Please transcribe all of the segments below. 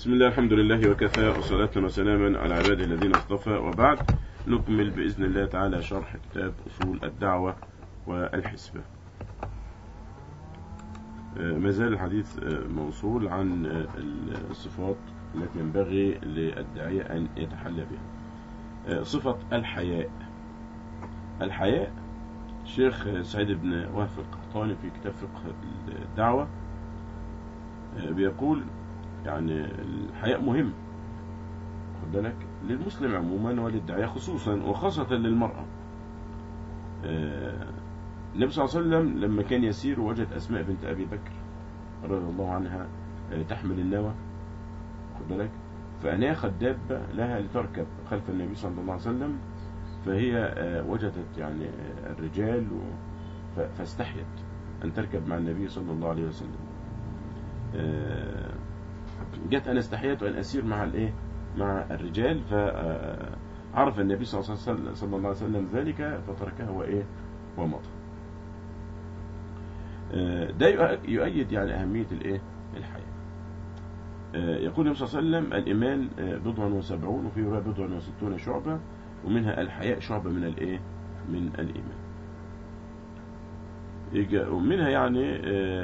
بسم الله الحمد لله وكفى وصلاة وسلاما على عباده الذين اصطفى وبعد نكمل بإذن الله تعالى شرح كتاب أصول الدعوة والحسبة ما زال الحديث موصول عن الصفات التي ينبغي للداعية أن يتحلى بها صفة الحياء الحياء الشيخ سعيد بن وهب القحطاني في كتاب فقه الدعوة بيقول يعني الحياء مهم خد بالك للمسلم عموما وللداعية خصوصا وخاصة للمرأة النبي صلى الله عليه وسلم لما كان يسير وجد أسماء بنت أبي بكر رضي الله عنها تحمل النوى خد بالك فأناخت دابة لها لتركب خلف النبي صلى الله عليه وسلم فهي وجدت يعني الرجال فاستحيت أن تركب مع النبي صلى الله عليه وسلم جت أنا استحيت أن أسير مع الإيه مع الرجال فعرف النبي صلى الله عليه وسلم ذلك فتركها وإيه ومضى ده يؤيد يعني أهمية الإيه الحياة يقول النبي صلى الله عليه وسلم الإيمان بضع وسبعون وفي رواية بضع وستون شعبة ومنها الحياء شعبة من الإيه من الإيمان ومنها يعني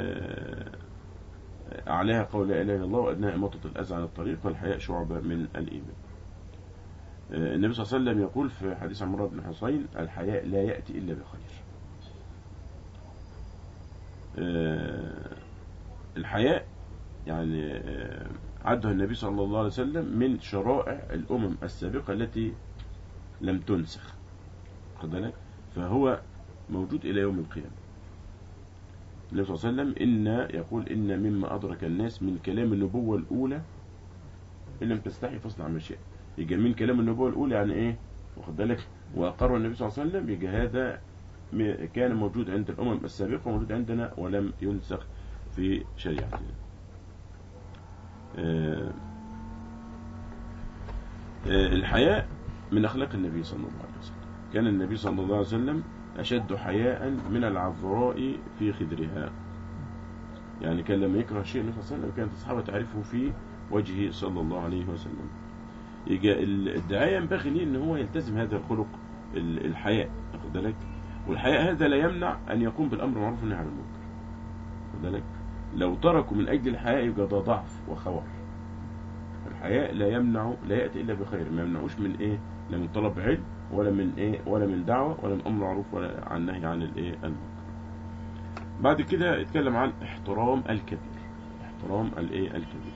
أعلاها قول لا إله إلا الله وأدناها إماطة الأذى عن الطريق والحياء شعبة من الإيمان النبي صلى الله عليه وسلم يقول في حديث عمرو بن حسين الحياء لا يأتي إلا بخير الحياء يعني عدها النبي صلى الله عليه وسلم من شرائع الأمم السابقة التي لم تنسخ خد بالك فهو موجود إلى يوم القيامة النبي صلى الله عليه وسلم إن يقول إن مما أدرك الناس من كلام النبوة الأولى إن لم تستحي فاصنع ما شئت يجي من كلام النبوة الأولى يعني إيه واخد بالك وأقر النبي صلى الله عليه وسلم يجي هذا كان موجود عند الأمم السابقة وموجود عندنا ولم ينسخ في شريعتنا آه آه الحياء من أخلاق النبي صلى الله عليه وسلم كان النبي صلى الله عليه وسلم أشد حياء من العذراء في خدرها يعني كان لما يكره شيء النبي صلى الله عليه وسلم كانت أصحابه تعرفه في وجهه صلى الله عليه وسلم يجي الدعاية ينبغي ليه ان هو يلتزم هذا الخلق الحياء واخد بالك والحياء هذا لا يمنع أن يقوم بالأمر المعروف والنهي عن المنكر واخد بالك لو تركوا من أجل الحياء يبقى ده ضعف وخور الحياء لا يمنع لا يأتي إلا بخير ما يمنعوش من إيه لا من طلب علم ولا من إيه ولا من دعوة ولا من أمر معروف ولا عن نهي عن الإيه المنكر بعد كده يتكلم عن احترام الكبير احترام الإيه الكبير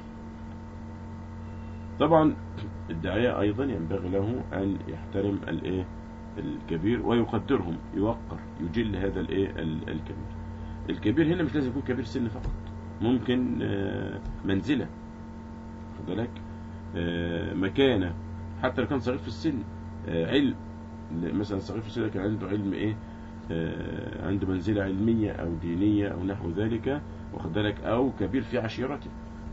طبعا الداعية أيضا ينبغي له أن يحترم الإيه الكبير ويقدرهم يوقر يجل هذا الإيه الكبير الكبير هنا مش لازم يكون كبير سن فقط ممكن منزلة خد بالك مكانة حتى لو كان صغير في السن علم مثلا صغير في السن كان عنده علم ايه عنده منزلة علمية او دينية او نحو ذلك واخد بالك او كبير في عشيرته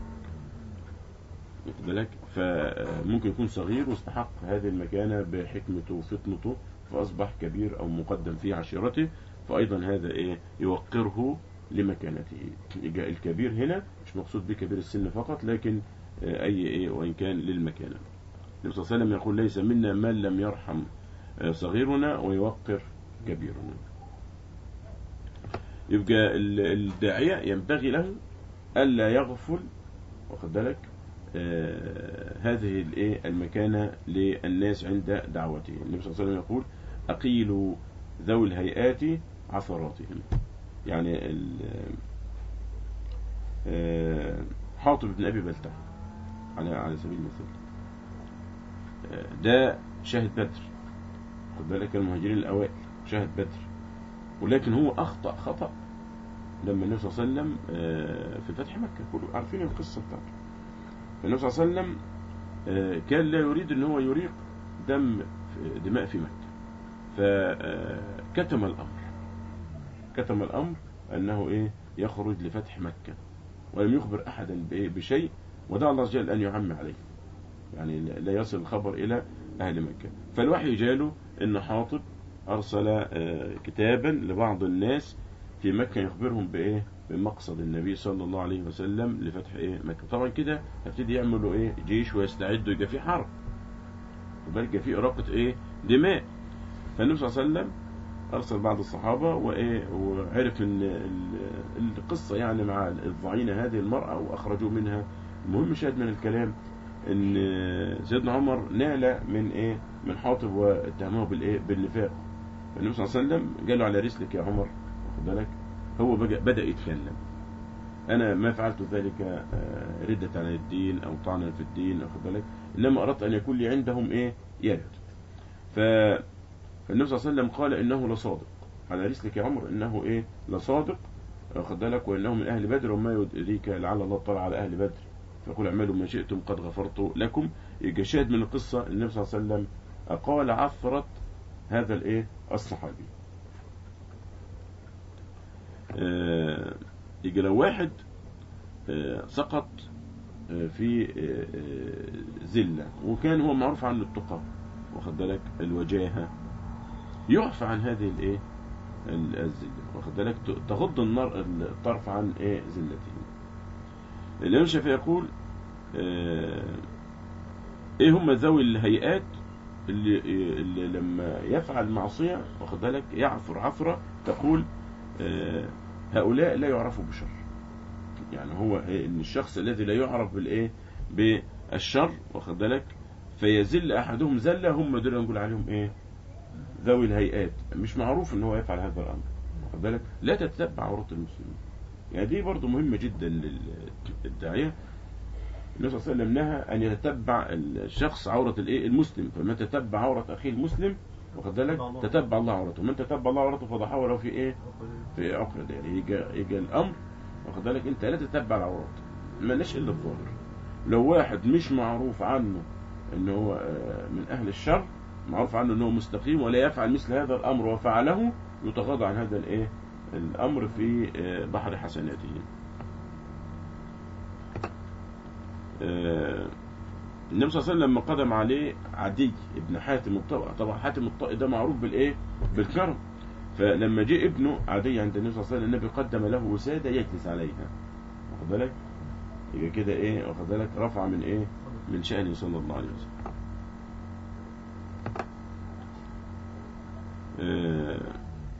واخد بالك فممكن يكون صغير واستحق هذه المكانة بحكمته وفطنته فأصبح كبير أو مقدم في عشيرته فأيضا هذا إيه يوقره لمكانته الكبير هنا مش مقصود به كبير السن فقط لكن أي إيه وإن كان للمكانة النبي صلى الله عليه وسلم يقول ليس منا من لم يرحم صغيرنا ويوقر كبيرنا يبقى الداعية ينبغي له ألا يغفل واخد بالك آه هذه الايه المكانة للناس عند دعوتهم النبي صلى الله عليه وسلم يقول أقيلوا ذوي الهيئات عثراتهم يعني آه حاطب بن أبي بلتع على على سبيل المثال آه ده شاهد بدر خد بالك المهاجرين الأوائل شاهد بدر ولكن هو أخطأ خطأ لما النبي صلى الله عليه وسلم في فتح مكة كله عارفين القصة بتاعته النبي صلى الله عليه وسلم كان لا يريد ان هو يريق دم دماء في مكة فكتم الامر كتم الامر انه ايه يخرج لفتح مكة ولم يخبر احدا بشيء ودعا الله عز وجل ان يعم عليه يعني لا يصل الخبر الى اهل مكة فالوحي جاله ان حاطب ارسل كتابا لبعض الناس في مكة يخبرهم بايه بمقصد النبي صلى الله عليه وسلم لفتح ايه مكة طبعا كده هبتدي يعملوا ايه جيش ويستعدوا يبقى في حرب وبقى يبقى في إراقة ايه دماء فالنبي صلى الله عليه وسلم أرسل بعض الصحابة وإيه وعرف إن ال- القصة يعني مع الضعينة هذه المرأة وأخرجوا منها المهم شاهد من الكلام إن سيدنا عمر نال من إيه من حاطب واتهمه بالإيه بالنفاق فالنبي صلى الله عليه وسلم قال له على رسلك يا عمر واخد بالك هو بقى بدأ يتكلم أنا ما فعلت ذلك آه، ردة عن الدين أو طعنا في الدين واخد بالك إنما أردت أن يكون لي عندهم إيه يد ف فالنبي صلى الله عليه وسلم قال إنه لصادق على رسلك يا عمر إنه إيه لصادق واخد بالك وإنه من أهل بدر وما يدريك لعل الله اطلع على أهل بدر فقل اعملوا ما شئتم قد غفرت لكم يبقى شاهد من القصة النبي صلى الله عليه وسلم قال عثرت هذا الإيه الصحابي آه، يجي لو واحد آه، سقط آه، في آه، آه، زلة وكان هو معروف عنه التقى واخد بالك الوجاهة يعفى عن هذه الايه ال- الزلة واخد بالك ت- تغض النار الطرف عن ايه زلته الإمام الشافعي يقول آه، ايه هم ذوي الهيئات اللي, اللي لما يفعل معصية واخد بالك يعثر عثرة تقول آه، هؤلاء لا يعرفوا بشر يعني هو إيه؟ ان الشخص الذي لا يعرف بالايه بالشر واخد بالك فيزل احدهم زله هم دول نقول عليهم ايه ذوي الهيئات مش معروف ان هو يفعل هذا الامر واخد بالك لا تتبع عورات المسلمين يعني دي برضو مهمة جدا للداعية النبي صلى الله عليه وسلم نهى ان يتتبع الشخص عورة الايه المسلم فمن تتبع عورة اخيه المسلم واخد بالك تتبع الله عورته من تتبع الله عورته فضحه ولو في ايه في عقر دار يجي يجي الامر واخد بالك انت لا تتبع العورات مالناش الا الظاهر لو واحد مش معروف عنه ان هو آه، من اهل الشر معروف عنه انه مستقيم ولا يفعل مثل هذا الامر وفعله يتغاضى عن هذا الايه الامر في آه، بحر حسناته آه، النبي صلى الله عليه وسلم لما قدم عليه عدي ابن حاتم الطائي طبعا حاتم الطائي ده معروف بالايه بالكرم فلما جه ابنه عدي عند النبي صلى الله عليه وسلم النبي قدم له وسادة يجلس عليها واخد بالك يبقى كده ايه واخد بالك رفع من ايه من شأنه صلى الله عليه وسلم آه،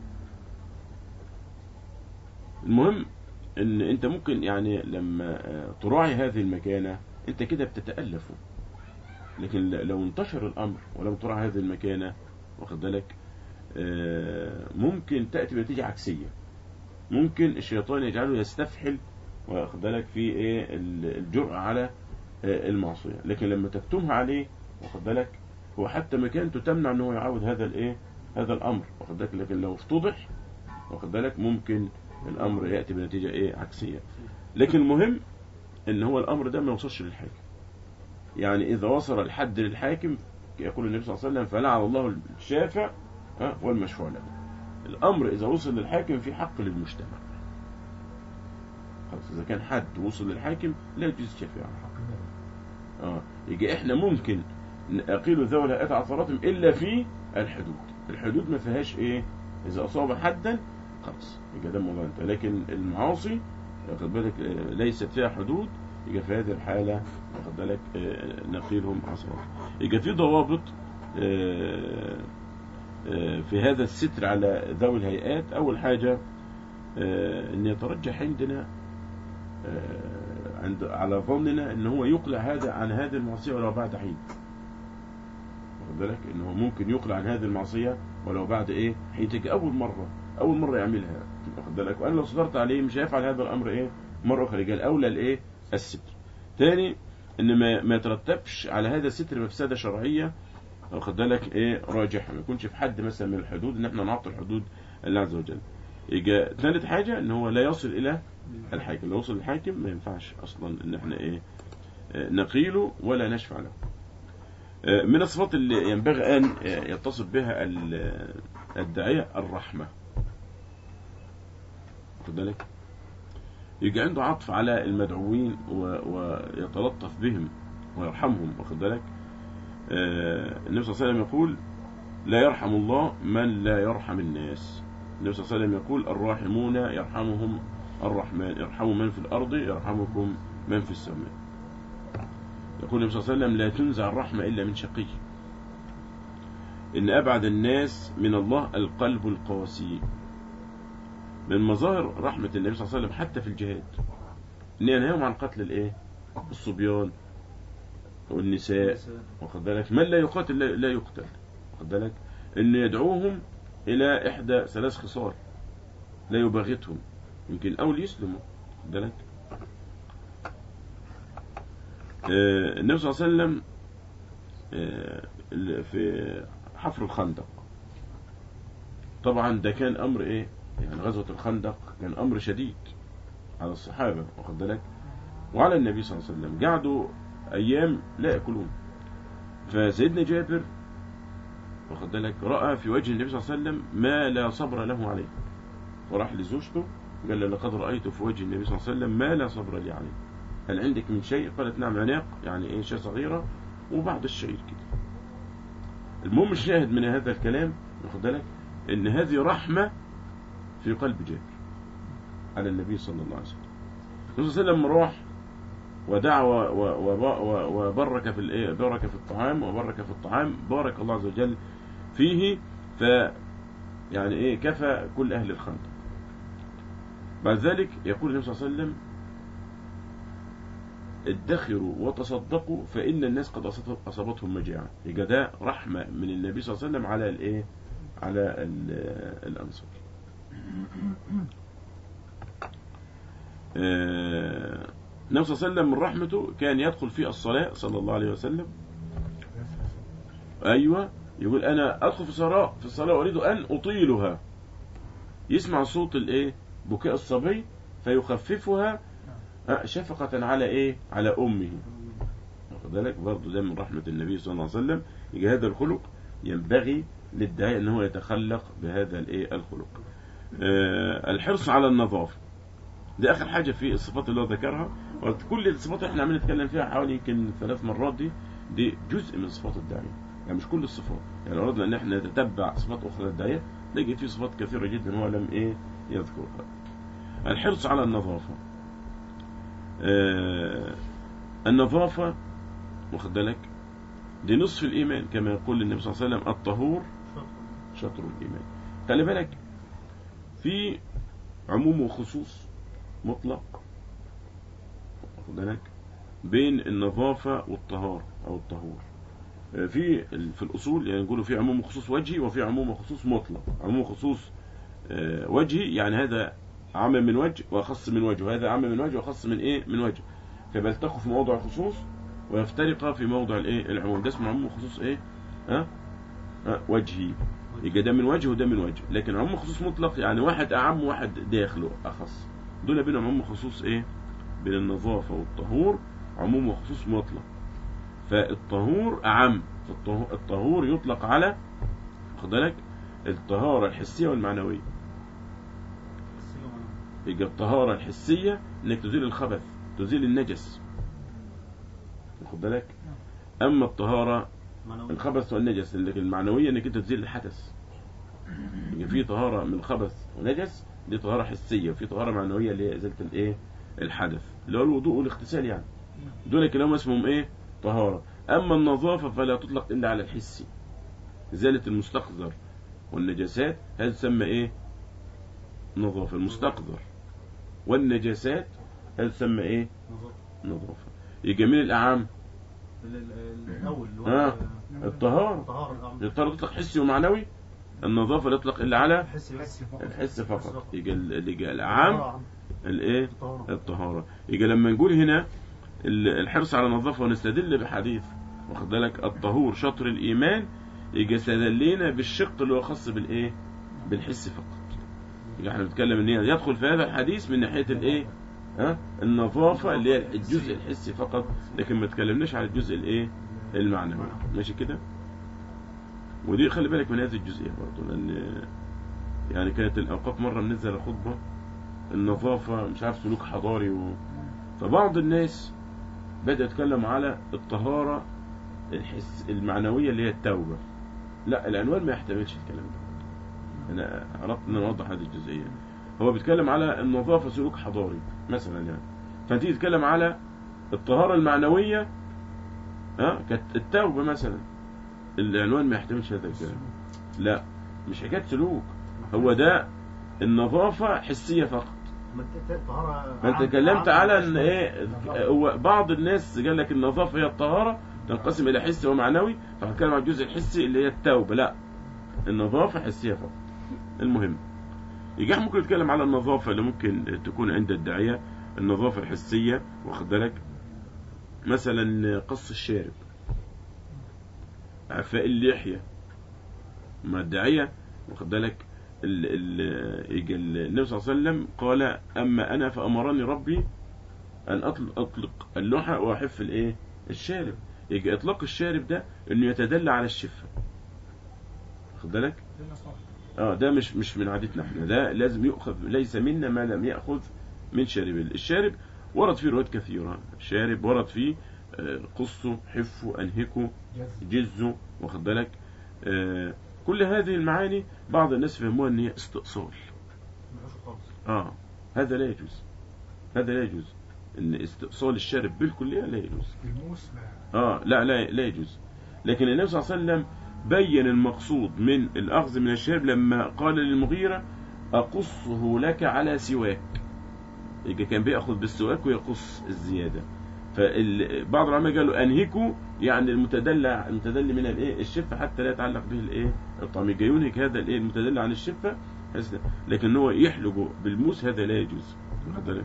المهم ان انت ممكن يعني لما آه، تراعي هذه المكانة انت كده بتتألفه لكن ل- لو انتشر الامر ولم تراعي هذه المكانة واخد بالك آه، ممكن تأتي بنتيجة عكسية ممكن الشيطان يجعله يستفحل واخد بالك في ايه ال- الجرأة على آه، المعصية لكن لما تكتمها عليه واخد بالك هو حتى مكانته تمنع ان هو يعاود هذا الايه هذا الامر واخد بالك لكن لو افتضح واخد بالك ممكن الامر ياتي بنتيجه ايه عكسيه لكن المهم ان هو الامر ده ما يوصلش للحاكم يعني اذا وصل الحد للحاكم يقول النبي صلى الله عليه وسلم فلعن الله الشافع ها، والمشفوع له الامر اذا وصل للحاكم في حق للمجتمع خلاص اذا كان حد وصل للحاكم لا يجوز الشفاعه اه يجي احنا ممكن نقيل ذوي الهيئات عثراتهم الا في الحدود الحدود ما فيهاش ايه اذا اصاب حدا خلاص يبقى ده الموضوع انت لكن المعاصي واخد بالك آه، ليست فيها حدود يبقى في هذه الحاله واخد بالك آه، نقيلهم عثرات يبقى في ضوابط آه، آه، في هذا الستر على ذوي الهيئات اول حاجه آه، ان يترجح عندنا آه، عند على ظننا ان هو يقلع هذا عن هذه المعصيه ولو بعد حين واخد بالك ان هو ممكن يقلع عن هذه المعصيه ولو بعد ايه حين تيجي اول مره اول مره يعملها واخد بالك وانا لو صدرت عليه مش هيفعل هذا الامر ايه مره اخرى قال اولى الايه الستر تاني ان ما ما يترتبش على هذا الستر مفسده شرعيه واخد بالك ايه راجحه ما يكونش في حد مثلا من الحدود ان احنا نعطي الحدود الله عز وجل يجي ثالث حاجه ان هو لا يصل الى الحاكم لو وصل الحاكم ما ينفعش اصلا ان احنا ايه آه، نقيله ولا نشفع له آه، من الصفات اللي ينبغي ان آه، يتصف بها ال- الداعيه الرحمه واخد بالك يجي عنده عطف على المدعوين و- ويتلطف بهم ويرحمهم واخد بالك آه، النبي صلى الله عليه وسلم يقول لا يرحم الله من لا يرحم الناس النبي صلى الله عليه وسلم يقول الراحمون يرحمهم الرحمن ارحموا من في الأرض يرحمكم من في السماء يقول النبي صلى الله عليه وسلم لا تنزع الرحمة إلا من شقي إن أبعد الناس من الله القلب القاسي من مظاهر رحمة النبي صلى الله عليه وسلم حتى في الجهاد إن ينهاهم عن قتل الإيه الصبيان والنساء واخد بالك من لا يقاتل لا- لا يقتل واخد بالك إن يدعوهم إلى إحدى ثلاث خصال لا يباغتهم يمكن الأول يسلموا واخد بالك آه، النبي صلى الله عليه وسلم آه، ال- في حفر الخندق طبعا ده كان امر ايه يعني غزوة الخندق كان امر شديد على الصحابة واخد بالك وعلى النبي صلى الله عليه وسلم قعدوا ايام لا ياكلون فسيدنا جابر واخد بالك راى في وجه النبي صلى الله عليه وسلم ما لا صبر له عليه وراح لزوجته قال له لقد رايت في وجه النبي صلى الله عليه وسلم ما لا صبر لي عليه هل عندك من شيء قالت نعم عناق يعني ايه شيء صغيره وبعض الشعير كده المهم الشاهد من هذا الكلام واخد بالك ان هذه رحمه في قلب جابر على النبي صلى الله عليه وسلم النبي صلى الله عليه وسلم راح ودعا و- و- وب- و- وبرك في الايه بارك في الطعام وبرك في الطعام بارك الله عز وجل فيه ف يعني ايه كفى كل اهل الخندق بعد ذلك يقول النبي صلى الله عليه وسلم ادخروا وتصدقوا فإن الناس قد أصابت- أصابتهم مجاعة يبقى ده رحمة من النبي صلى الله عليه وسلم على الإيه على ال- الأنصار آه، النبي صلى الله عليه وسلم من رحمته كان يدخل في الصلاة صلى الله عليه وسلم أيوة يقول أنا أدخل في الصلاة في الصلاة أريد أن أطيلها يسمع صوت الإيه بكاء الصبي فيخففها آه، شفقة على إيه على أمه واخد بالك برضه ده من رحمة النبي صلى الله عليه وسلم يجي هذا الخلق ينبغي للداعي ان هو يتخلق بهذا الايه الخلق آه الحرص على النظافة دي اخر حاجة في الصفات اللي هو ذكرها قلت كل الصفات اللي احنا عمالين نتكلم فيها حوالي يمكن ثلاث مرات دي دي جزء من صفات الداعية يعني مش كل الصفات يعني لو اردنا ان احنا نتتبع صفات اخرى للداعية نجد في صفات كثيرة جدا هو لم ايه يذكرها الحرص على النظافة آه النظافة واخد بالك دي نصف الإيمان كما يقول النبي صلى الله عليه وسلم الطهور شطر الإيمان خلي بالك في عموم وخصوص مطلق واخد بالك بين النظافة والطهارة أو الطهور آه، في ال- في الأصول يعني يقولوا في عموم وخصوص وجهي وفي عموم وخصوص مطلق عموم وخصوص آه، وجهي يعني هذا عام من وجه وأخص من وجه وهذا عام من وجه وأخص من إيه من وجه فبيلتقوا في موضع الخصوص ويفترقا في موضع الايه العموم ده اسمه عموم خصوص ايه ها أه؟ وجهي يبقى ده من وجه وده من وجه لكن عموم خصوص مطلق يعني واحد اعم وواحد داخله اخص دول بينهم عموم خصوص ايه بين النظافه والطهور عموم وخصوص مطلق فالطهور اعم فالطهو- الطهور يطلق على خد بالك الطهاره الحسيه والمعنويه يبقى الطهاره الحسيه انك تزيل الخبث تزيل النجس واخد بالك اما الطهاره الخبث والنجس لكن المعنويه انك انت تزيل الحدث يبقى في طهاره من خبث ونجس دي طهاره حسيه وفي طهاره معنويه اللي هي ازاله الايه الحدث اللي هو الوضوء والاغتسال يعني دول كلام اسمهم ايه طهاره اما النظافه فلا تطلق الا على الحسي ازاله المستقذر والنجاسات هذا تسمى ايه نظافه المستقذر والنجاسات هذا تسمى ايه نظافه يبقى من الاعم الاول اللي هو آه. الطهارة. الطهاره الأعمى. يضطر تطلق حسي ومعنوي النظافة لا تطلق إلا على حس بس الحس فقط يجي ال- اللي جاء العام الايه الطهاره الطهارة يجي لما نقول هنا ال- الحرص على النظافة ونستدل بحديث واخد بالك الطهور شطر الإيمان يجي استدلينا بالشق اللي هو خاص بالإيه بالحس فقط يجي احنا بنتكلم ان هي يدخل في هذا الحديث من ناحية الإيه ها النظافة اللي هي الجزء الحسي فقط لكن ما تكلمناش على الجزء الإيه المعنوي ماشي كده ودي خلي بالك من هذه الجزئية برضه لأن يعني كانت الأوقات مرة منزل خطبة النظافة مش عارف سلوك حضاري و... فبعض الناس بدأ يتكلم على الطهارة الحس المعنوية اللي هي التوبة لا العنوان ما يحتملش الكلام ده أنا أردت أن أوضح هذه الجزئية هو بيتكلم على النظافة سلوك حضاري مثلا يعني فتيجي تتكلم على الطهارة المعنوية ها كانت التوبة مثلا العنوان ما يحتملش هذا الكلام لا مش حكاية سلوك هو ده النظافة حسية فقط ما انت طهارة فانت عام- اتكلمت عام- على ان ايه هو بعض الناس قال لك النظافة هي الطهارة تنقسم الى حسي ومعنوي فهنتكلم على الجزء الحسي اللي هي التوبة لا النظافة حسية فقط المهم يجي احنا ممكن نتكلم على النظافة اللي ممكن تكون عند الداعية النظافة الحسية واخد بالك مثلا قص الشارب عفاء اللحية ما الداعية واخد بالك ال ال يجي ال- النبي صلى الله عليه وسلم قال أما أنا فأمرني ربي أن أطلق, أطلق اللحى وأحف الإيه الشارب يجي إطلاق الشارب ده إنه يتدلى على الشفة واخد بالك اه ده مش مش من عادتنا احنا ده لازم يؤخذ ليس منا ما لم يأخذ من شارب الشارب ورد فيه روايات كثيرة الشارب ورد فيه آه، قصه حفه أنهكه جزه واخد بالك آه، كل هذه المعاني بعض الناس فهموها ان هي استئصال ملهاش خالص اه هذا لا يجوز هذا لا يجوز ان استئصال الشارب بالكلية لا يجوز الموس لا اه لا لا لا يجوز لكن النبي صلى الله عليه وسلم بين المقصود من الأخذ من الشارب لما قال للمغيرة أقصه لك على سواك يبقى كان بيأخذ بالسواك ويقص الزيادة فبعض العلماء قالوا أنهكوا يعني المتدلع المتدلي من الايه الشفة حتى لا يتعلق به الايه الطعم يبقى ينهك هذا الايه المتدلي عن الشفة بحيث- لكن هو يحلقه بالموس هذا لا يجوز واخد بالك؟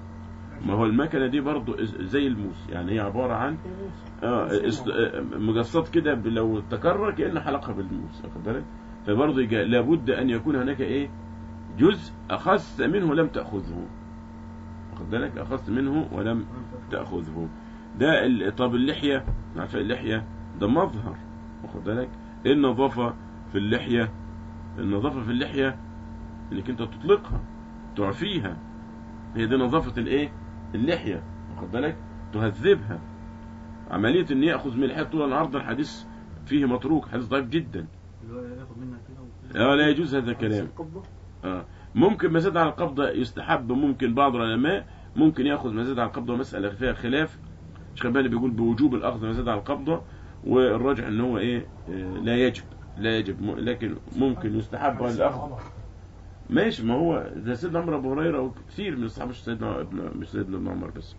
ما هو المكنة دي برضو زي الموس يعني هي عبارة عن اه است- آه، مجصات كده ب- لو تكرر كأنه حلقها بالموس واخد بالك فبرضه يجا- لابد أن يكون هناك إيه جزء أخذت منه لم تأخذه واخد بالك أخذت منه ولم تأخذه ده ال- طب اللحية عارف اللحية ده مظهر واخد بالك إيه النظافة في اللحية النظافة في اللحية انك انت تطلقها تعفيها هي دي نظافة الايه اللحية واخد بالك تهذبها عملية ان يأخذ من اللحية طول العرض الحديث فيه متروك حديث ضعيف جدا اللي هو ياخد منك كده وكده اه لا يجوز هذا الكلام القبضة آه. ممكن مزاد على القبضة يستحب ممكن بعض العلماء ممكن ياخذ مزاد على القبضة مسألة فيها خلاف شيخ الباني بيقول بوجوب الأخذ مزاد على القبضة والراجح ان هو ايه آه، لا يجب لا يجب م- لكن ممكن يستحب الأخذ ماشي ما هو ده سيدنا عمر ابو هريره وكثير من الصحابه مش سيدنا ابن مش سيدنا ابن عمر بس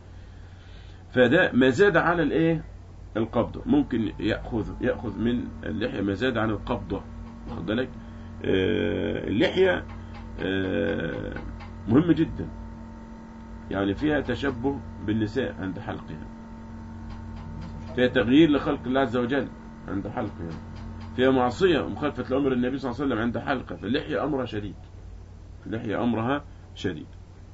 فده ما زاد على الايه القبضه ممكن ياخذ ياخذ من اللحيه ما زاد عن القبضه واخد بالك آه، اللحيه آه، مهمه جدا يعني فيها تشبه بالنساء عند حلقها فيها تغيير لخلق الله عز وجل عند حلقها فيها معصيه مخالفه لامر النبي صلى الله عليه وسلم عند حلقه فاللحيه امرها شديد اللحية أمرها شديد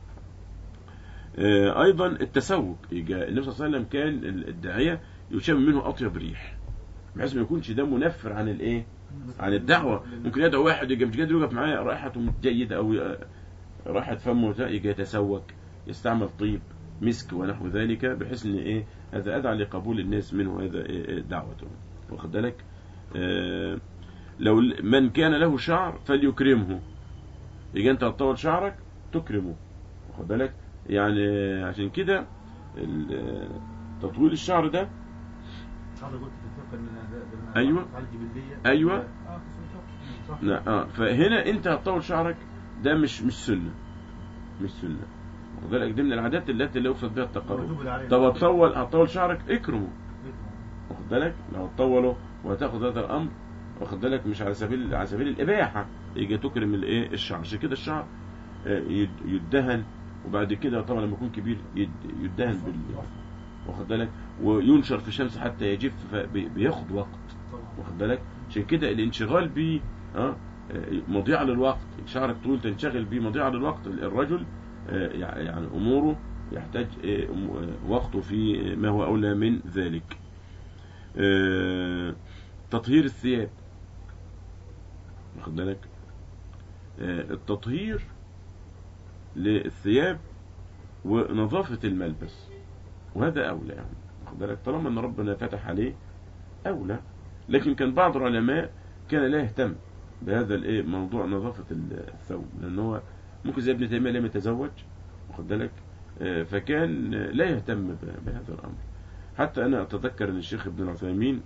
آه، أيضا التسوق يجا النبي صلى الله عليه وسلم كان الداعية يشم منه أطيب ريح بحيث ما يكونش ده منفر عن الإيه عن الدعوة ممكن يدعو واحد يجي مش قادر يوقف معاه رائحته جيدة أو آه، رائحة فمه ده يجي يتسوق يستعمل طيب مسك ونحو ذلك بحيث ان ايه هذا ادعى لقبول الناس منه هذا إيه إيه دعوته واخد بالك آه، لو ال- من كان له شعر فليكرمه يجي انت تطول شعرك تكرمه واخد بالك يعني عشان كده ال- تطويل الشعر ده حضرتك قلت في الفقه ان ده- ده من أيوة. الأفعال الجبلية أيوة. اه في صح لا اه فهنا انت هتطول شعرك ده مش مش سنه مش سنه واخد بالك دي من العادات التي لا يقصد بها التقرب الوجوب اللي عليه. طب هتطول هتطول شعرك اكرمه واخد بالك لو هتطوله وهتاخد هذا الامر واخد بالك مش على سبيل على سبيل الاباحه يجي تكرم الايه الشعر عشان كده الشعر آه، يد- يدهن وبعد كده طبعا لما يكون كبير يد- يدهن بال واخد بالك وينشر في الشمس حتى يجف فبياخد وقت طبعا واخد بالك عشان كده الانشغال بيه اه آه، مضيعة للوقت شعرك طويل تنشغل بيه مضيعة للوقت الرجل آه، يعني أموره يحتاج آه، أم- آه، وقته في ما هو أولى من ذلك آه، تطهير الثياب واخد بالك آه، التطهير للثياب ونظافة الملبس وهذا أولى يعني واخد بالك طالما أن ربنا فتح عليه أولى لكن كان بعض العلماء كان لا يهتم بهذا الايه موضوع نظافة الثوب لأن هو ممكن زي ابن تيمية لم يتزوج واخد بالك آه، فكان آه، لا يهتم ب- بهذا الأمر حتى أنا أتذكر أن الشيخ ابن العثيمين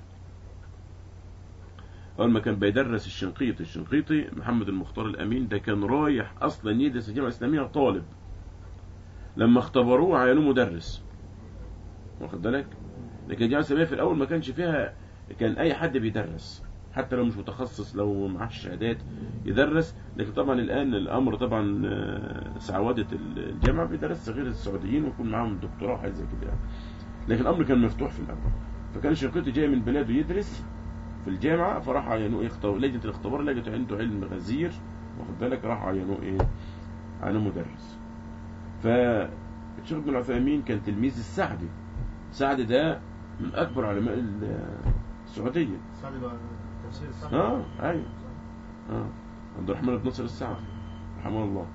أول ما كان بيدرس الشنقيطي الشنقيطي محمد المختار الأمين ده كان رايح أصلا يدرس الجامعة الإسلامية طالب لما اختبروه عينوه مدرس واخد بالك لكن الجامعة الإسلامية في الأول ما كانش فيها كان أي حد بيدرس حتى لو مش متخصص لو معاه شهادات يدرس لكن طبعا الآن الأمر طبعا آه، سعودة الجامعة بيدرس غير السعوديين ويكون معاهم دكتوراه وحاجات زي كده يعني. لكن الأمر كان مفتوح في الأول فكان الشنقيطي جاي من بلاده يدرس في الجامعة فراح عينوه يختار لجنة الاختبار لقيت عنده علم غزير واخد بالك راح عينوه ايه عينوه مدرس فالشيخ ابن العثيمين كان تلميذ السعدي سعدي ده من أكبر علماء ال- السعودية السعدي بقى تفسير السعدي اه ايوه اه عبد الرحمن بن نصر السعدي رحمه الله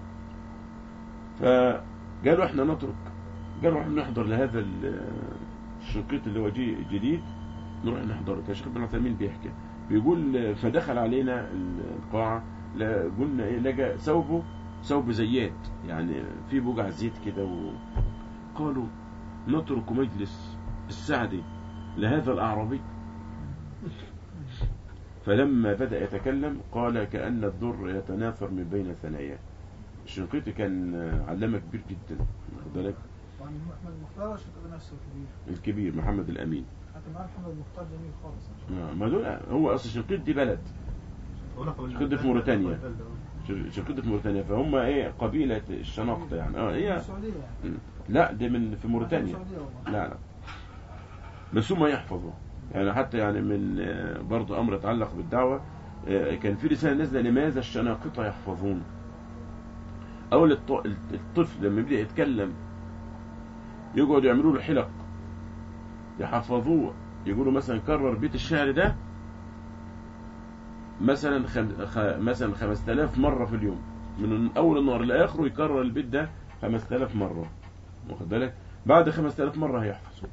فقالوا احنا نترك قالوا احنا نحضر لهذا ال- الشنقيط اللي هو جي جديد نروح نحضره كان الشيخ ابن عثيمين بيحكي بيقول فدخل علينا القاعة لا- قلنا ايه لقى ثوبه ثوب زيات يعني في بقع زيت كده وقالوا نترك مجلس السعدي لهذا الأعرابي فلما بدأ يتكلم قال كأن الذر يتناثر من بين ثناياه الشنقيطي كان علامة كبير جدا واخد بالك يعني محمد المختار شكل نفسه كبير الكبير محمد الأمين حتى مع محمد المختار جميل خالص آه، ما دول هو أصل الشنقيط دي بلد خد في موريتانيا. شنقيط في موريتانيا فهم ايه قبيلة الشناقطة يعني اه هي السعودية يعني لا دي من في موريتانيا السعودية والله. لا لا بس هم يحفظوا يعني حتى يعني من آه، برضه امر يتعلق بالدعوه آه، كان في رساله نازله لماذا الشناقطه يحفظون اول الط- الطفل لما يبدا يتكلم يقعدوا يعملوا له حلق يحفظوه يقولوا مثلا كرر بيت الشعر ده مثلا خم... خ... مثلا 5000 مره في اليوم من اول النهار لاخره يكرر البيت ده 5000 مره واخد بالك بعد 5000 مره هيحفظه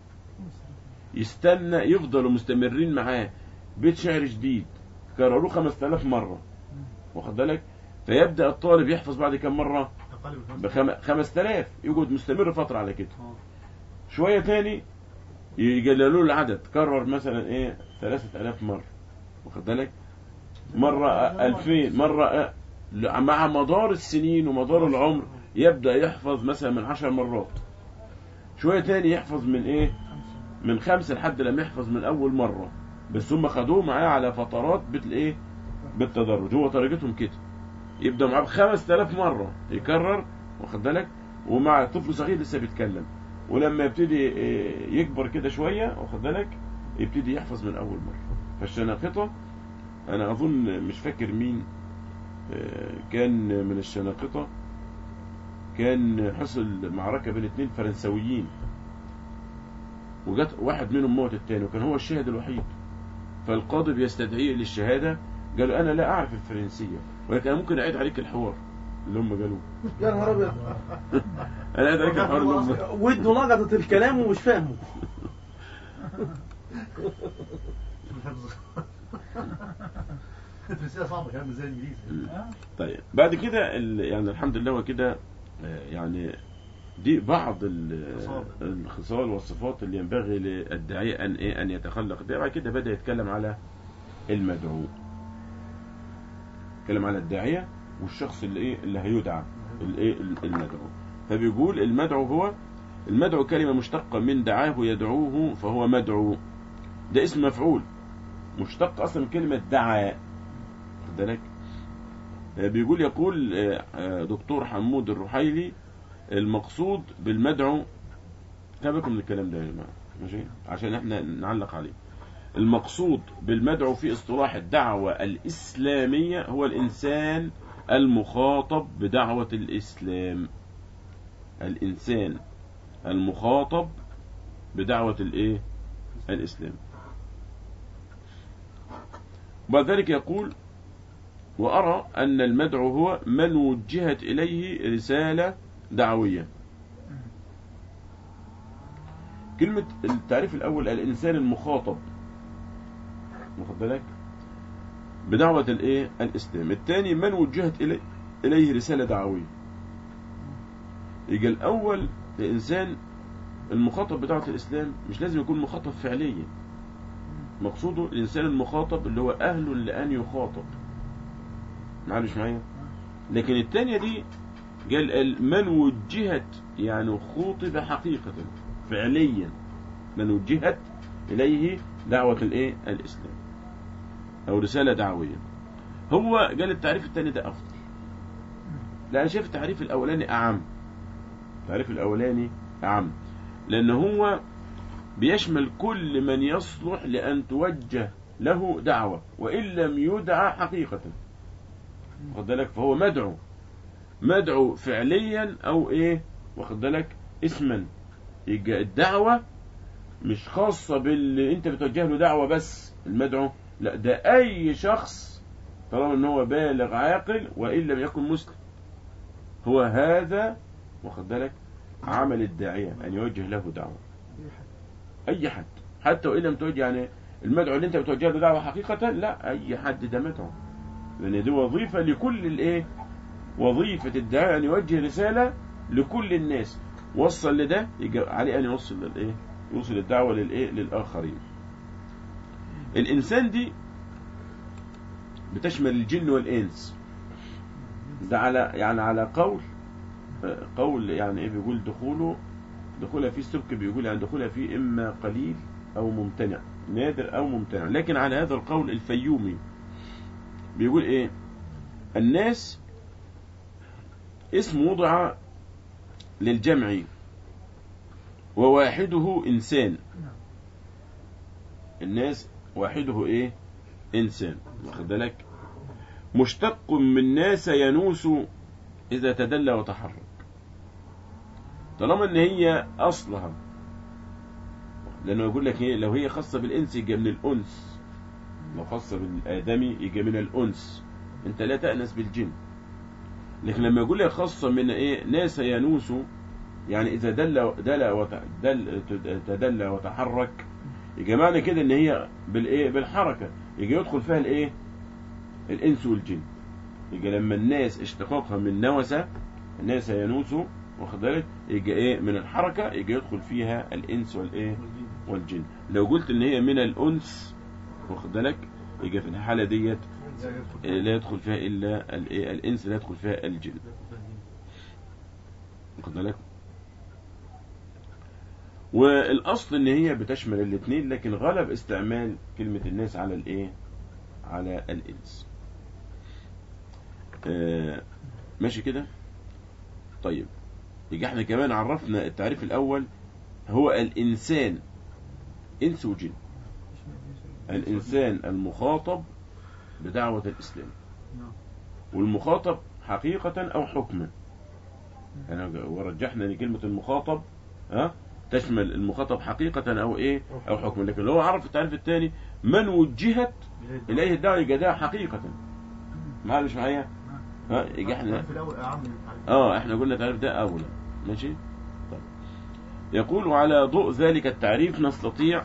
يستنى يفضلوا مستمرين معاه بيت شعر جديد كرروه 5000 مرة واخد بالك فيبدأ الطالب يحفظ بعد كم مرة بخم... 5000 يقعد مستمر فترة على كده شوية تاني يقللوا له العدد كرر مثلا ايه 3000 مرة واخد بالك مرة 2000 مرة مع مدار السنين ومدار العمر يبدأ يحفظ مثلا من 10 مرات شوية تاني يحفظ من ايه من خمسة لحد لما يحفظ من أول مرة بس هم خدوه معاه على فترات بالايه بالتدرج هو طريقتهم كده يبدأ معاه بخمس تلاف مرة يكرر واخد بالك ومع طفل صغير لسه بيتكلم ولما يبتدي إيه، يكبر كده شوية واخد بالك يبتدي يحفظ من أول مرة فالشناقطة أنا أظن مش فاكر مين آه، كان من الشناقطة كان حصل معركة بين اتنين فرنسويين وجت واحد منهم موت التاني وكان هو الشاهد الوحيد فالقاضي بيستدعيه للشهادة قالوا أنا لا أعرف الفرنسية ولكن أنا ممكن أعيد عليك الحوار اللي هم قالوه يا نهار ابيض أنا أعيد عليك الحوار اللي هم وده لقطت الكلام ومش فاهمه الفرنسية صعبة كمان مش زي الانجليزي طيب بعد كده ال- يعني الحمد لله وكده آه، يعني دي بعض ال- خصال. الخصال والصفات اللي ينبغي للداعية أن إيه أن يتخلق بها بعد كده بدأ يتكلم على المدعو يتكلم على الداعية والشخص اللي إيه اللي هيدعى الإيه المدعو فبيقول المدعو هو المدعو كلمة مشتقة من دعاه يدعوه فهو مدعو ده اسم مفعول مشتق أصلا من كلمة دعا خد بالك آه، بيقول يقول آه، آه، دكتور حمود الرحيلي المقصود بالمدعو خلي بالكم من الكلام ده يا جماعه ماشي عشان احنا نعلق عليه المقصود بالمدعو في اصطلاح الدعوة الإسلامية هو الإنسان المخاطب بدعوة الإسلام الإنسان المخاطب بدعوة الإيه الإسلام وبعد ذلك يقول وأرى أن المدعو هو من وجهت إليه رسالة دعوية كلمة التعريف الأول الإنسان المخاطب واخد بالك بدعوة الإيه الإسلام الثاني من وجهت إليه إليه رسالة دعوية يجي الأول الإنسان المخاطب بتاعة الإسلام مش لازم يكون مخاطب فعليا مقصوده الإنسان المخاطب اللي هو أهل لأن يخاطب معلش معايا لكن التانية دي قال ال- من وجهت يعني خوطب حقيقة فعليا من وجهت إليه دعوة الإيه الإسلام أو رسالة دعوية هو قال التعريف التاني ده أفضل لا أنا شايف التعريف الأولاني أعم التعريف الأولاني أعم لأن هو بيشمل كل من يصلح لأن توجه له دعوة وإن لم يدعى حقيقة واخد بالك فهو مدعو مدعو فعليا أو إيه واخد بالك اسما يبقى الدعوة مش خاصة باللي أنت بتوجه له دعوة بس المدعو لا ده أي شخص طالما إن هو بالغ عاقل وإن لم يكن مسلم هو هذا واخد بالك عمل الداعية أن يوجه له دعوة أي حد حتى وإن لم توجه يعني المدعو اللي أنت بتوجه له دعوة حقيقة لا أي حد ده مدعو لأن دي وظيفة لكل الإيه وظيفة الداعية أن يوجه رسالة لكل الناس وصل لده يجي عليه أن يوصل للإيه يوصل الدعوة للإيه للآخرين الإنسان دي بتشمل الجن والإنس ده على يعني على قول قول يعني ايه بيقول دخوله دخولها فيه السبك بيقول يعني دخولها فيه اما قليل او ممتنع نادر او ممتنع لكن على هذا القول الفيومي بيقول ايه الناس اسم وضع للجمع وواحده انسان الناس واحده ايه انسان واخد بالك مشتق من ناس ينوس إذا تدلى وتحرك طالما إن هي أصلها لأنه يقول لك إيه لو هي خاصة بالإنس يجي من الأنس لو خاصة بالآدمي يجي من الأنس أنت لا تأنس بالجن لكن لما يقول لك خاصة من إيه ناس ينوس يعني إذا دل دل وت- دل تدلى وتحرك يجي معنى كده إن هي بالإيه بالحركة يجي يدخل فيها الإيه الإنس والجن يجي لما الناس اشتقاقها من نوسة الناس ينوسوا واخد بالك يجي ايه من الحركة يجي يدخل فيها الانس والايه والجن لو قلت ان هي من الانس واخد بالك يجي في الحالة ديت إيه، لا يدخل فيها الا الايه الانس لا يدخل فيها الجن واخد بالك والاصل ان هي بتشمل الاثنين لكن غلب استعمال كلمة الناس على الايه على الانس آه، ماشي كده طيب يبقى احنا كمان عرفنا التعريف الاول هو الانسان انس وجن الانسان المخاطب بدعوة الاسلام نعم. والمخاطب حقيقة او حكما يعني ورجحنا ان كلمة المخاطب ها تشمل المخاطب حقيقة او ايه او حكما لكن لو عرف التعريف الثاني من وجهت اليه الدعوة يبقى ده حقيقة معلش معايا ها يبقى احنا في الاول اعم من التعريف. اه احنا قلنا التعريف ده اولى ماشي طيب يقول على ضوء ذلك التعريف نستطيع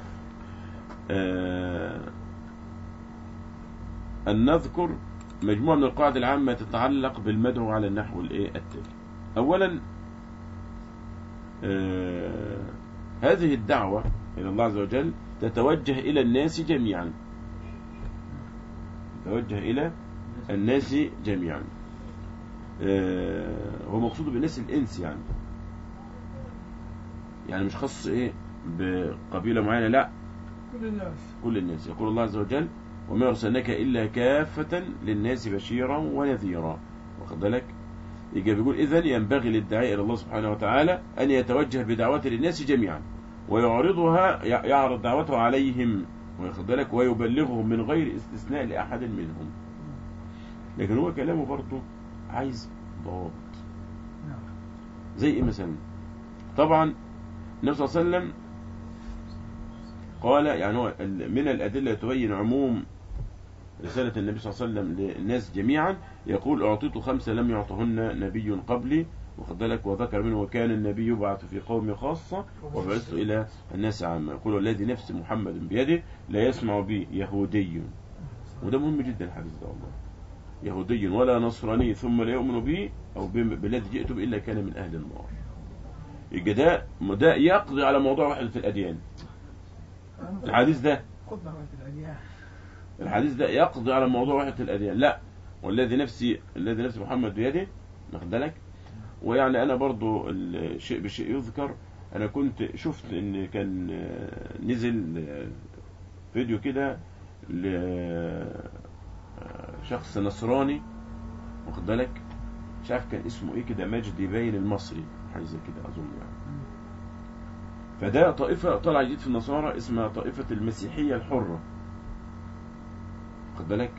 آه ان نذكر مجموعة من القواعد العامة تتعلق بالمدعو على النحو الايه التالي اولا آه هذه الدعوة الى الله عز وجل تتوجه الى الناس جميعا تتوجه الى الناس جميعا آه، هو مقصود بالناس الانس يعني يعني مش خاص ايه بقبيله معينه لا كل الناس كل الناس يقول الله عز وجل وما ارسلناك الا كافه للناس بشيرا ونذيرا واخد بالك يجي بيقول اذا ينبغي للداعي الى الله سبحانه وتعالى ان يتوجه بدعوته للناس جميعا ويعرضها يعرض دعوته عليهم واخد بالك ويبلغهم من غير استثناء لاحد منهم لكن هو كلامه برضه عايز ضوابط نعم زي ايه مثلا طبعا النبي صلى الله عليه وسلم قال يعني هو ال- من الأدلة تبين عموم رسالة النبي صلى الله عليه وسلم للناس جميعا يقول أعطيت خمسة لم يعطهن نبي قبلي واخد بالك وذكر منه وكان النبي يبعث في قوم خاصة وبعثت إلى الناس عامة يقول والذي نفس محمد بيده لا يسمع بي يهودي وده مهم جدا الحديث ده والله يهودي ولا نصراني ثم لا يؤمن بي أو بم- بالذي جئت به إلا كان من أهل النار يبقى ده ده يقضي على موضوع وحدة الأديان الحديث ده خدنا وقت الأديان الحديث ده يقضي على موضوع وحدة الأديان لا والذي نفسي الذي نفسي محمد بيده واخد بالك ويعني أنا برضو الشيء بشيء يذكر أنا كنت شفت إن كان آه، نزل آه، فيديو كده لشخص نصراني واخد بالك مش عارف كان اسمه ايه كده مجدي باين المصري حاجه زي كده اظن يعني فده طائفه طالعه جديد في النصارى اسمها طائفه المسيحيه الحره واخد بالك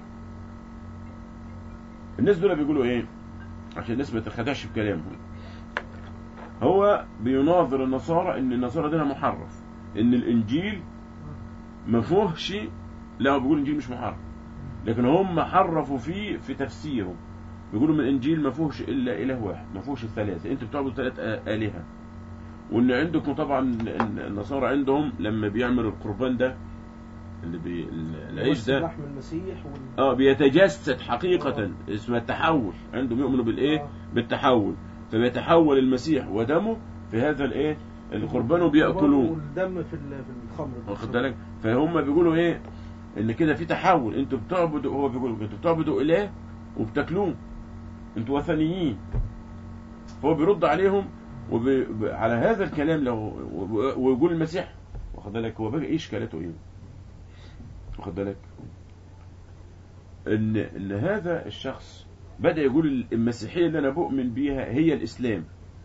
الناس دول بيقولوا ايه عشان الناس ما تخدعش بكلامهم هو بيناظر النصارى ان النصارى دينها محرف ان الانجيل ما فيهش لا هو بيقول الانجيل مش محرف لكن هم حرفوا فيه في تفسيره بيقولوا من الانجيل ما فيهوش الا اله واحد ما فيهوش الثلاثه انتوا بتعبدوا ثلاث آ- الهه وان عندكم طبعا ال- النصارى عندهم لما بيعملوا القربان ده اللي بي ال- العيش ده لحم المسيح وال... اه بيتجسد حقيقة اسمها التحول عندهم يؤمنوا بالايه آه. بالتحول فبيتحول المسيح ودمه في هذا الايه القربان وبيأكلوه والدم في ال- في الخمر واخد بالك فهم بيقولوا ايه ان كده في تحول انتوا بتعبدوا هو بيقول انتوا بتعبدوا اله وبتاكلوه انتوا وثنيين فهو بيرد عليهم وبي... ب- على هذا الكلام لو و- ويقول المسيح واخد بالك هو بقى ايه اشكالته ايه واخد بالك ان ان هذا الشخص بدا يقول المسيحيه اللي انا بؤمن بيها هي الاسلام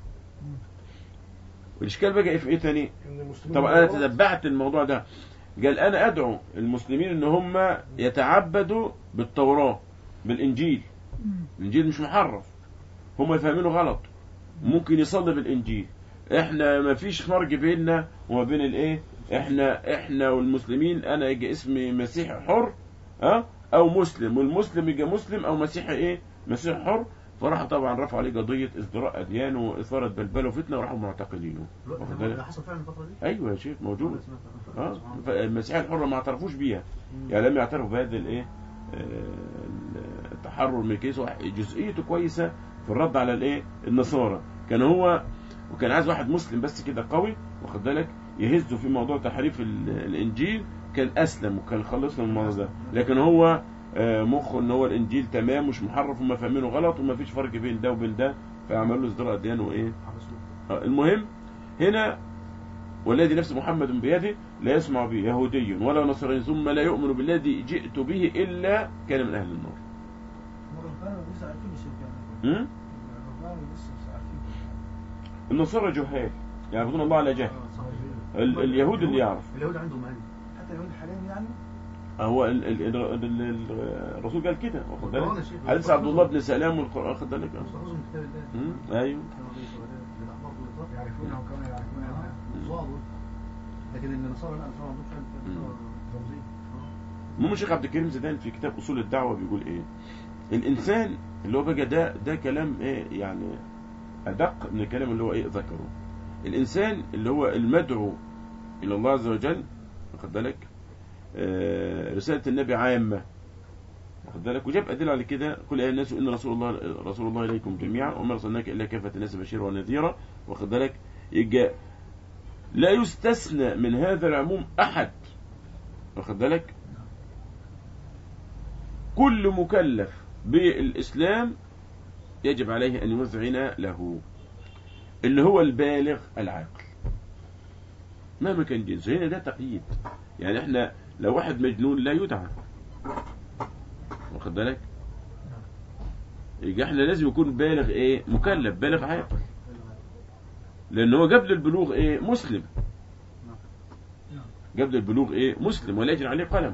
والاشكال بقى في ايه تاني إن المسلمين طبعا انا غلط. تتبعت الموضوع ده قال انا ادعو المسلمين ان هم يتعبدوا بالتوراة بالانجيل الانجيل مش محرف هم فاهمينه غلط ممكن يصلي بالانجيل احنا ما فيش فرق بيننا وما بين الايه احنا احنا والمسلمين انا يجي اسمي مسيحي حر ها او مسلم والمسلم يجي مسلم او مسيحي ايه مسيحي حر فراحوا طبعا رفعوا عليه قضيه ازدراء اديان واثاره بلبله وفتنه وراحوا معتقلينه واخد بالك؟ ده حصل فعلا الفترة دي؟ ايوه يا شيخ موجود اه اه فالمسيحيه الحره ما اعترفوش بيها يعني لم يعترفوا بهذا الايه آه، التحرر من الكنيسه واحد- جزئيته كويسه في الرد على الايه النصارى كان هو وكان عايز واحد مسلم بس كده قوي واخد بالك يهزه في موضوع تحريف ال- الانجيل كان اسلم وكان خلصنا من الموضوع ده لكن هو آه، مخه ان هو الانجيل تمام مش محرف وما فاهمينه غلط وما فيش فرق بين ده وبين ده فعملوا له ازدراء اديان وايه آه، المهم هنا والذي نفس محمد بيده لا يسمع به يهودي ولا نصراني ثم لا يؤمن بالذي جئت به إلا كان من أهل النار الرهبان لسه عارفين الشركة م? الرهبان لسه مش عارفين النصارى جهال يعبدون الله على جهل ال- اليهود اللي يعرف اليهود عندهم هذه حتى اليهود حاليا يعني هو ال ال ال ال ال الرسول قال كده واخد بالك القرآن يا شيخ. حديث عبد الله بن سلام والقرآن واخد بالك آه. مستحفظهم من كتاب الله م? ايوه كانوا عليه الصلاة والسلام. بالأحبار والإطلاق. يعرفونه كما يعرفون آه، صعبوا. لكن النصارى لا النصارى ما عندهمش حاجة. النصارى رمزية. آه. المهم الشيخ عبد الكريم زيدان في كتاب اصول الدعوه بيقول ايه الانسان اللي هو بقى ده ده كلام ايه يعني ادق من الكلام اللي هو ايه ذكره الانسان اللي هو المدعو الى الله عز وجل واخد بالك آه رساله النبي عامه واخد بالك وجاب ادله على كده قل يا الناس ان رسول الله رسول الله اليكم جميعا وما ارسلناك الا كافه الناس بشيرا ونذيرا واخد بالك يجي لا يستثنى من هذا العموم احد واخد بالك كل مكلف بالإسلام يجب عليه أن يذعن له اللي هو البالغ العاقل مهما كان جنسه هنا ده تقييد يعني احنا لو واحد مجنون لا يدعى واخد بالك يبقى احنا لازم يكون بالغ ايه مكلف بالغ عاقل لان هو قبل البلوغ ايه مسلم قبل البلوغ ايه مسلم ولا يجري عليه قلم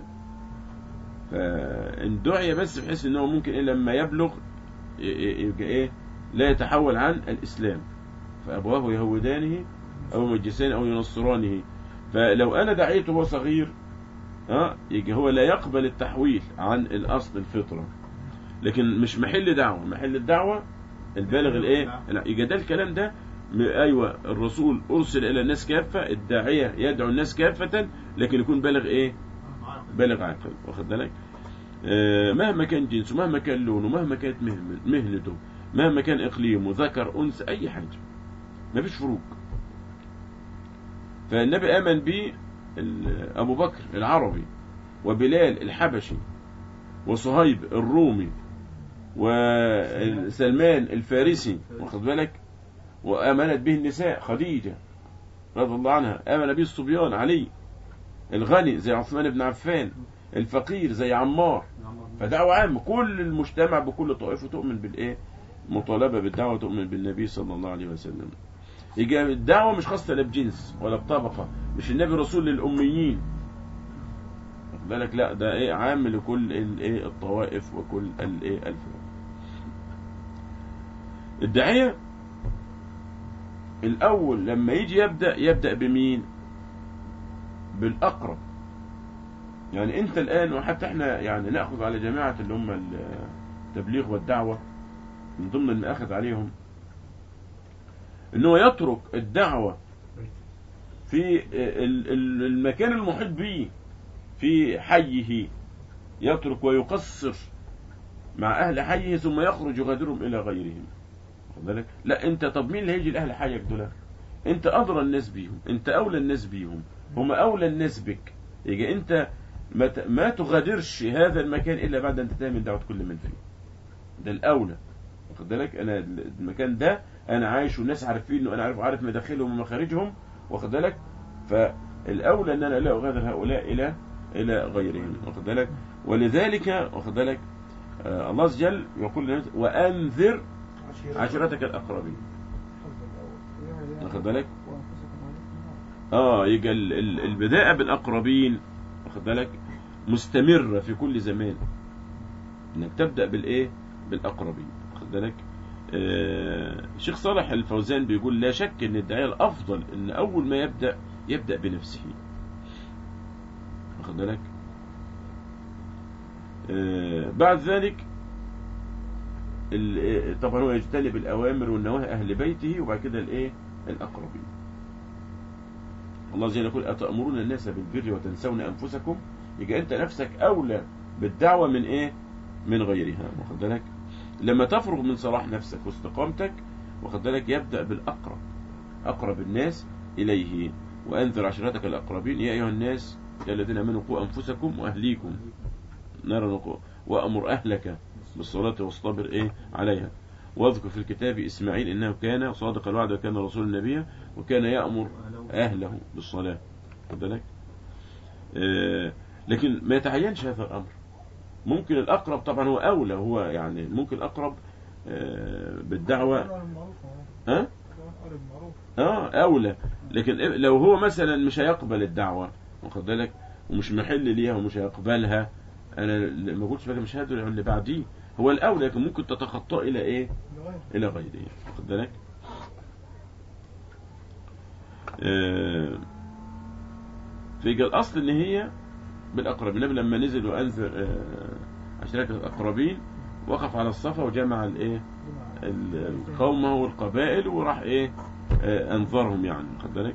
فان دعي بس بحيث ان هو ممكن إيه لما يبلغ ي- ي- يبقى ايه لا يتحول عن الاسلام فابواه يهودانه او يمجسانه او ينصرانه فلو انا دعيته وهو صغير ها يجي هو لا يقبل التحويل عن الاصل الفطره لكن مش محل دعوه محل الدعوه البالغ الايه لا يجي ده الكلام ده م- ايوه الرسول ارسل الى الناس كافه الداعيه يدعو الناس كافه لكن يكون بالغ ايه بالغ عاقل واخد بالك آه، مهما كان جنسه مهما كان لونه مهما كانت مهن- مهنته مهما كان إقليمه ذكر أنثى أي حاجة مفيش فروق فالنبي آمن به ال- أبو بكر العربي وبلال الحبشي وصهيب الرومي وسلمان الفارسي واخد بالك وآمنت به النساء خديجة رضي الله عنها آمن به الصبيان علي الغني زي عثمان بن عفان الفقير زي عمار فدعوة عامة كل المجتمع بكل طائفة تؤمن بالإيه مطالبة بالدعوة تؤمن بالنبي صلى الله عليه وسلم يجي الدعوة مش خاصة لا بجنس ولا بطبقة مش النبي رسول للأميين واخد بالك لا ده ايه عام لكل الايه الطوائف وكل الايه الفرق الداعية الأول لما يجي يبدأ يبدأ بمين بالأقرب يعني أنت الآن وحتى احنا يعني نأخذ على جماعة اللي هم التبليغ والدعوة من ضمن المأخذ عليهم انه يترك الدعوة في ال- ال- المكان المحيط به في حيه يترك ويقصر مع أهل حيه ثم يخرج يغادرهم إلى غيرهم واخد بالك؟ لا أنت طب مين اللي هيجي لأهل حيك دول أنت أدرى الناس بيهم أنت أولى الناس بيهم هم أولى الناس بك يجي أنت ما ت- ما تغادرش هذا المكان إلا بعد أن تنتهي من دعوة كل من فيه ده الأولى واخد بالك أنا المكان ده أنا عايش والناس عارفين وأنا عارف عارف مداخلهم ومخارجهم واخد بالك فالأولى أن أنا لا أغادر هؤلاء إلى إلى غيرهم واخد بالك ولذلك واخد بالك آه الله عز وجل يقول للناس وأنذر عشيرتك الأقربين واخد بالك اه يجي ال- ال- البداءة بالأقربين واخد بالك مستمرة في كل زمان انك تبدأ بالايه بالأقربين واخد بالك آه شيخ صالح الفوزان بيقول لا شك ان الداعية الأفضل ان أول ما يبدأ يبدأ بنفسه واخد بالك آه بعد ذلك ال- آه، طبعا هو يجتنب الأوامر والنواهي أهل بيته وبعد كده الايه الأقربين الله عز وجل يقول أتأمرون الناس بالبر وتنسون أنفسكم يبقى أنت نفسك أولى بالدعوة من إيه من غيرها واخد بالك لما تفرغ من صلاح نفسك واستقامتك واخد بالك يبدأ بالأقرب أقرب الناس إليه وأنذر عشيرتك الأقربين يا أيها الناس يا الذين آمنوا قوا أنفسكم وأهليكم نارا وقوا وأمر أهلك بالصلاة واصطبر إيه عليها واذكر في الكتاب إسماعيل إنه كان صادق الوعد وكان رسول النبي وكان يأمر أهله بالصلاة خد بالك آه، لكن ما يتعينش هذا الأمر ممكن الأقرب طبعا هو أولى هو يعني ممكن الأقرب آه، بالدعوة ها اه أولى لكن لو هو مثلا مش هيقبل الدعوة واخد بالك ومش محل ليها ومش هيقبلها أنا ما قلتش بقى مش هدعو اللي بعديه هو الأولى لكن ممكن تتخطى إلى إيه إلى غيره واخد بالك آه، فيجي الأصل إن هي بالأقرب النبي لما نزل وأنذر آه، عشيرة الأقربين وقف على الصفا وجمع الإيه ال- قومه والقبائل وراح إيه آه، أنظرهم يعني خد بالك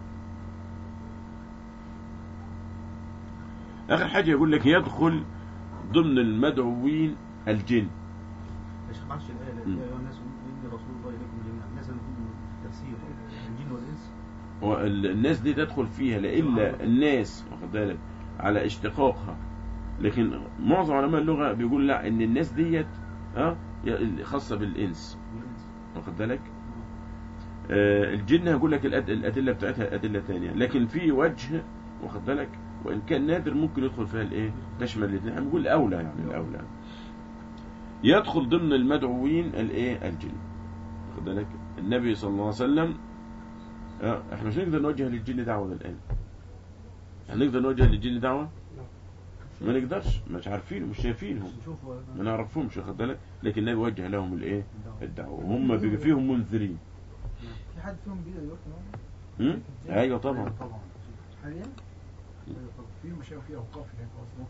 آخر حاجة يقول لك يدخل ضمن المدعوين الجن مش معلش الآية مم. يا أيها الناس إني رسول الله إليكم جميعا لازم يكون تفسير الجن والإنس وال- الناس دي تدخل فيها لإلا الناس واخد بالك على اشتقاقها لكن معظم علماء اللغة بيقول لا ان الناس ديت اه ي- خاصة بالإنس والإنس واخد بالك آه الجن هقول لك الأد- الأدلة بتاعتها أدلة تانية لكن في وجه واخد بالك وإن كان نادر ممكن يدخل فيها الإيه تشمل الاثنين احنا بنقول الأولى يعني الأولى يدخل ضمن المدعوين الإيه الجن واخد بالك النبي صلى الله عليه وسلم آه، احنا مش هنقدر نوجه للجن دعوة الآن هنقدر نوجه للجن دعوة ما نقدرش مش عارفين مش شايفينهم نشوف ما نعرفهمش واخد بالك لكن النبي وجه لهم الايه الدعوة وهم بيبقى فيهم منذرين في حد فيهم بيقدر يروح هم؟ ايوه طبعا طبعا حاليا في مشاوي فيها أوقاف هناك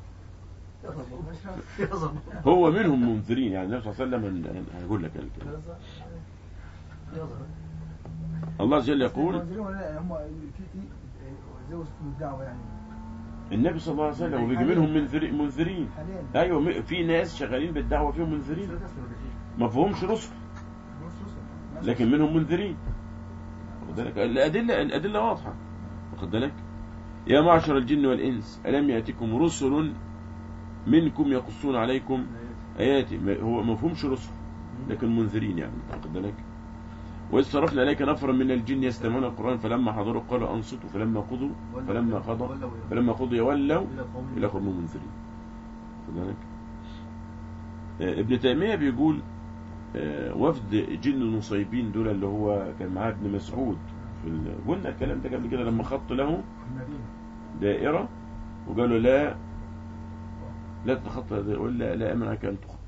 أصلا يا زلمة هو منهم منذرين يعني النبي صلى الله عليه وسلم هيقول لك الكلام يا زلمة. الله عز وجل يقول منزلين ولا لا هم في في زي وسط الدعوة يعني النبي صلى الله عليه وسلم وبيجي منهم منذري- منذرين حاليا ايوه م- في ناس شغالين بالدعوه فيهم منذرين سورة أسلم ولا شيء؟ ما فيهمش رسل نص رسل. لكن منهم منذرين واخد بالك الادله الادله واضحه واخد بالك يا معشر الجن والانس الم ياتكم رسل منكم يقصون عليكم اياتي ما- هو ما فيهمش رسل لكن منذرين يعني واخد بالك وإذ صرفنا إليك نفرا من الجن يستمعون القرآن فلما حضروا قالوا أنصتوا فلما قضوا فلما قضوا ولوا فلما قضي ولوا إلى قوم إلى قوم منذرين واخد بالك آه، ابن تيمية بيقول آه، وفد جن النصيبين دول اللي هو كان معاه ابن مسعود في ال... قلنا الكلام ده قبل كده لما خط له المدينة دائرة وقالوا لا لا تتخطى هذه ولا لا أمنعك أن تخطف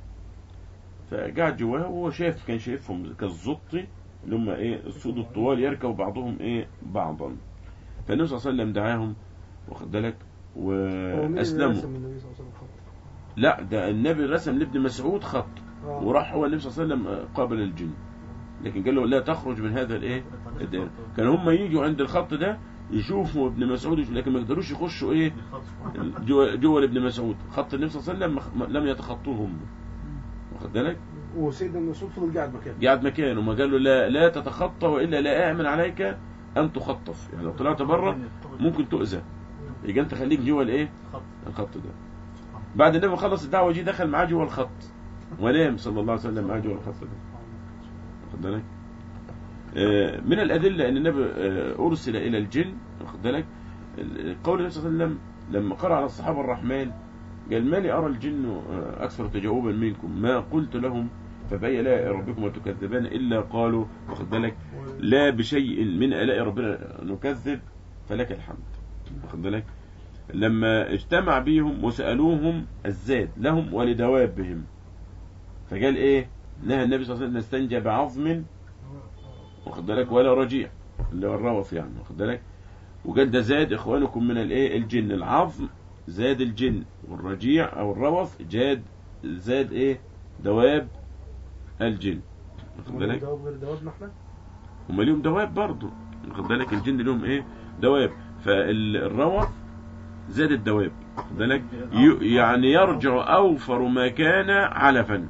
فقعد جواه وهو شايف كان شايفهم كالزطي اللي هم ايه السود الطوال يركب بعضهم ايه بعضا فالنبي صلى الله عليه وسلم دعاهم واخد بالك هو مين اللي واسلموا رسم النبي صلى الله عليه وسلم خط؟ لا ده النبي رسم لابن مسعود خط آه. وراح هو النبي صلى الله عليه وسلم قابل الجن لكن قال له لا تخرج من هذا الايه الدائرة كان هم يجوا عند الخط ده يشوفوا ابن مسعود يشوفوا لكن ما يقدروش يخشوا ايه جوه جوه ابن مسعود خط النبي صلى الله عليه وسلم مخ- لم يتخطوه هم واخد بالك وسيدنا مسعود فضل قاعد مكانه قاعد مكانه ما قال له لا لا تتخطى والا لا اعمل عليك ان تخطف يعني لو طلعت بره ممكن تؤذى يبقى انت خليك جوه الايه خط الخط ده بعد النبي خلص الدعوه جه دخل معاه جوه الخط ونام صلى الله عليه وسلم معاه جوه الخط ده واخد بالك آه، من الادله ان النبي آه، ارسل الى الجن واخد بالك ال- قول النبي صلى الله عليه وسلم لما قرأ على الصحابه الرحمن قال ما لي ارى الجن آه، اكثر تجاوبا منكم ما قلت لهم فبأي آلاء ربكم وتكذبان إلا قالوا واخد بالك لا بشيء من آلاء ربنا نكذب فلك الحمد واخد بالك لما اجتمع بيهم وسألوهم الزاد لهم ولدوابهم فقال ايه نهى النبي صلى الله عليه وسلم نستنجى بعظم واخد بالك ولا رجيع اللي هو الروث يعني واخد بالك وقال ده زاد اخوانكم من الايه الجن العظم زاد الجن والرجيع او الروث جاد زاد ايه دواب الجن واخد بالك دواب غير دوابنا احنا هم ليهم دواب برضه واخد بالك الجن ليهم ايه دواب فالروث زاد الدواب واخد بالك ي- يعني يرجع اوفر ما كان علفا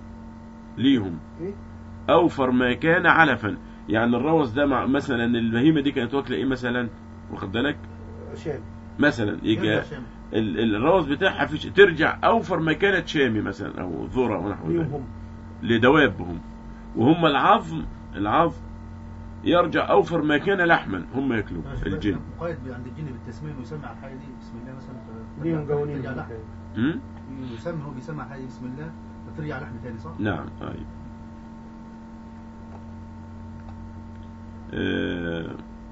ليهم ايه اوفر ما كان علفا يعني الروث ده مع مثلا البهيمه دي كانت واكله ايه مثلا واخد بالك شام مثلا يجي يرجع شام. ال- الروث بتاعها فيش ترجع اوفر ما كانت شامي مثلا او ذره ونحو ليهم ذلك هم لدوابهم وهم العظم العظم يرجع اوفر ما كان لحما هم ياكلوه الجن مقيد عند الجن بالتسميه ويسمى على الحاجه دي بسم الله مثلا ف- ليهم قوانين ترجع لحم مكان. هم؟ يسمى هو بيسمى على حاجه بسم الله فترجع لحم تاني صح؟ نعم أي. آه،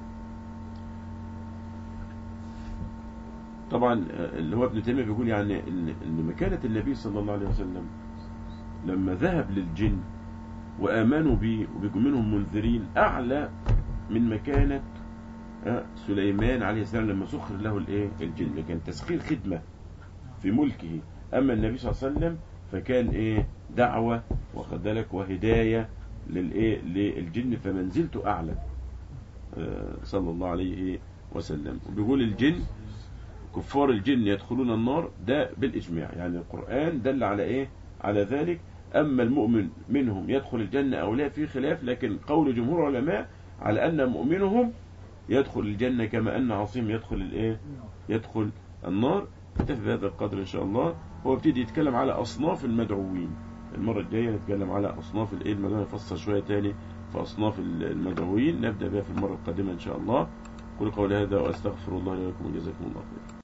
طبعا آه، اللي هو ابن تيمية بيقول يعني ان ان مكانة النبي صلى الله عليه وسلم لما ذهب للجن وآمنوا به وبيكون منهم منذرين أعلى من مكانة آه، سليمان عليه السلام لما سخر له الايه الجن كان تسخير خدمة في ملكه أما النبي صلى الله عليه وسلم فكان ايه دعوة واخد بالك وهداية للايه للجن فمنزلته اعلى آه، صلى الله عليه وسلم وبيقول الجن كفار الجن يدخلون النار ده بالاجماع يعني القرآن دل على ايه على ذلك اما المؤمن منهم يدخل الجنة او لا في خلاف لكن قول جمهور العلماء على ان مؤمنهم يدخل الجنة كما ان عصيم يدخل الايه يدخل النار نكتفي بهذا القدر ان شاء الله هو ابتدي يتكلم على اصناف المدعوين المرة الجاية نتكلم على اصناف الايه المدعوين نفصل شوية تاني في اصناف المدعوين نبدأ بها في المرة القادمة ان شاء الله قل قولي هذا واستغفر الله لي ولكم وجزاكم الله خير